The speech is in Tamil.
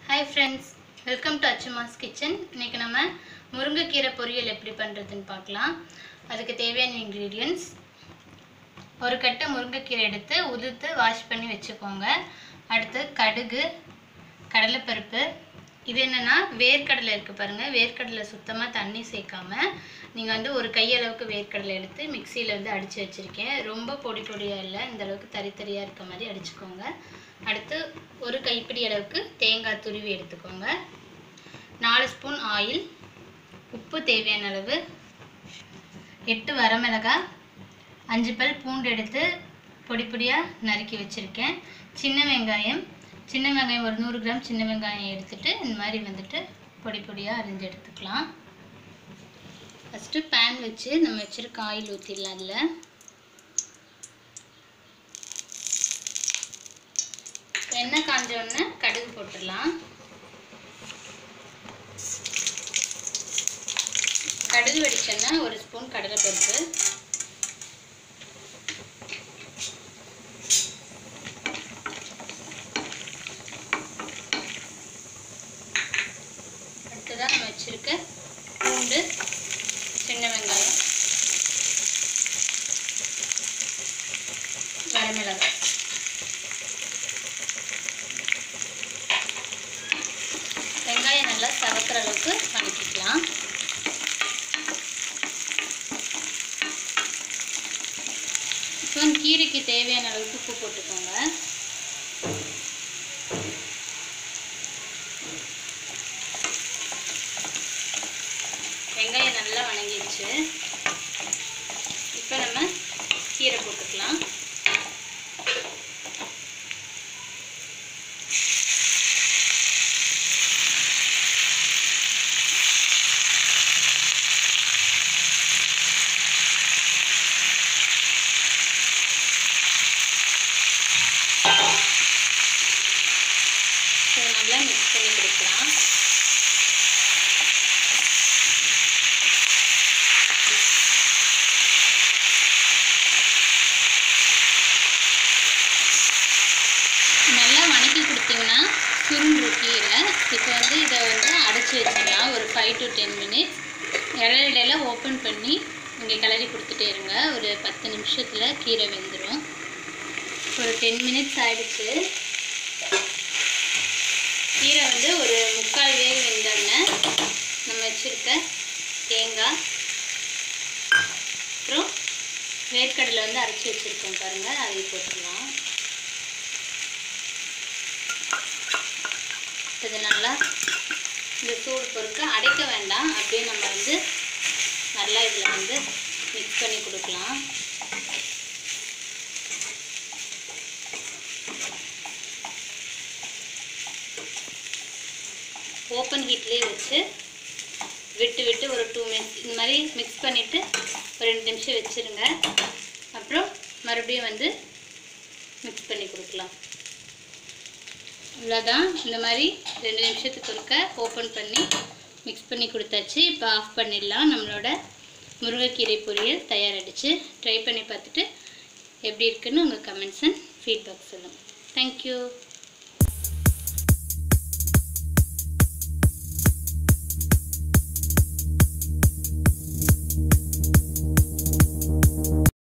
ஹாய் ஃப்ரெண்ட்ஸ் வெல்கம் டு அச்சுமாஸ் கிச்சன் இன்னைக்கு நம்ம முருங்கைக்கீரை பொரியல் எப்படி பண்ணுறதுன்னு பார்க்கலாம் அதுக்கு தேவையான இன்க்ரீடியன்ஸ் ஒரு கட்டு முருங்கைக்கீரை எடுத்து உதுத்து வாஷ் பண்ணி வச்சுக்கோங்க அடுத்து கடுகு கடலைப்பருப்பு இது என்னென்னா வேர்க்கடலை இருக்குது பாருங்கள் வேர்க்கடலை சுத்தமாக தண்ணி சேர்க்காம நீங்கள் வந்து ஒரு கையளவுக்கு வேர்க்கடலை எடுத்து மிக்சியில் வந்து அடித்து வச்சுருக்கேன் ரொம்ப பொடி பொடியாக இல்லை இந்த அளவுக்கு தறி தறியாக இருக்க மாதிரி அடிச்சுக்கோங்க அடுத்து ஒரு கைப்பிடி அளவுக்கு தேங்காய் துருவி எடுத்துக்கோங்க நாலு ஸ்பூன் ஆயில் உப்பு தேவையான அளவு எட்டு வரமிளகாய் அஞ்சு பல் பூண்டு எடுத்து பொடி பொடியாக நறுக்கி வச்சுருக்கேன் சின்ன வெங்காயம் சின்ன வெங்காயம் ஒரு நூறு கிராம் சின்ன வெங்காயம் எடுத்துட்டு இந்த மாதிரி வந்துட்டு பொடி பொடியாக அரிஞ்சு எடுத்துக்கலாம் ஃபஸ்ட்டு பேன் வச்சு நம்ம வச்சுருக்க ஆயில் ஊற்றிடலாம் அதில் எண்ணெய் காஞ்ச உடனே கடுகு போட்டுடலாம் கடுகு வெடிச்சோன்னா ஒரு ஸ்பூன் கடலைப்பருப்பு அடுத்ததாக நம்ம வச்சுருக்க பூண்டு சின்ன வெங்காயம் வரமிளகாய் வெங்காயம் நல்லா சவக்கிற அளவுக்கு வதக்கிக்கலாம் இப்போ கீரைக்கு தேவையான அளவுக்கு உப்பு போட்டுக்கோங்க வெங்காயம் நல்லா வணங்கிடுச்சு இப்போ நம்ம கீரை போட்டுக்கலாம் இதை நல்லா மிக்ஸ் பண்ணி கொடுக்கலாம் நல்லா வணக்கி கொடுத்தீங்கன்னா சுருண்டு கீரை இப்போ வந்து இதை வந்து அடைச்சி வச்சிடலாம் ஒரு ஃபைவ் டு டென் மினிட்ஸ் இடையில இடையில ஓப்பன் பண்ணி இங்கே கிளறி கொடுத்துட்டே இருங்க ஒரு பத்து நிமிஷத்தில் கீரை வெந்துடும் ஒரு டென் மினிட்ஸ் ஆயிடுச்சு கீரை வந்து ஒரு முக்கால் வேக வெந்தோடனே நம்ம வச்சுருக்க தேங்காய் அப்புறம் வேர்க்கடலை வந்து அரைச்சி வச்சுருக்கோம் பாருங்கள் அதை போட்டுடலாம் இது நல்லா இந்த சூடு பொறுக்க அடைக்க வேண்டாம் அப்படியே நம்ம வந்து நல்லா இதில் வந்து மிக்ஸ் பண்ணி கொடுக்கலாம் ஓப்பன் ஹீட்லேயே வச்சு விட்டு விட்டு ஒரு டூ மினிட்ஸ் இந்த மாதிரி மிக்ஸ் பண்ணிவிட்டு ஒரு ரெண்டு நிமிஷம் வச்சுருங்க அப்புறம் மறுபடியும் வந்து மிக்ஸ் பண்ணி கொடுக்கலாம் இவ்வளோதான் இந்த மாதிரி ரெண்டு நிமிஷத்துக்கு ஒருக்க ஓப்பன் பண்ணி மிக்ஸ் பண்ணி கொடுத்தாச்சு இப்போ ஆஃப் பண்ணிடலாம் நம்மளோட முருங்கைக்கீரை பொரியல் தயாராகிடுச்சு ட்ரை பண்ணி பார்த்துட்டு எப்படி இருக்குன்னு உங்கள் கமெண்ட்ஸ் அண்ட் ஃபீட்பேக் சொல்லுங்கள் தேங்க்யூ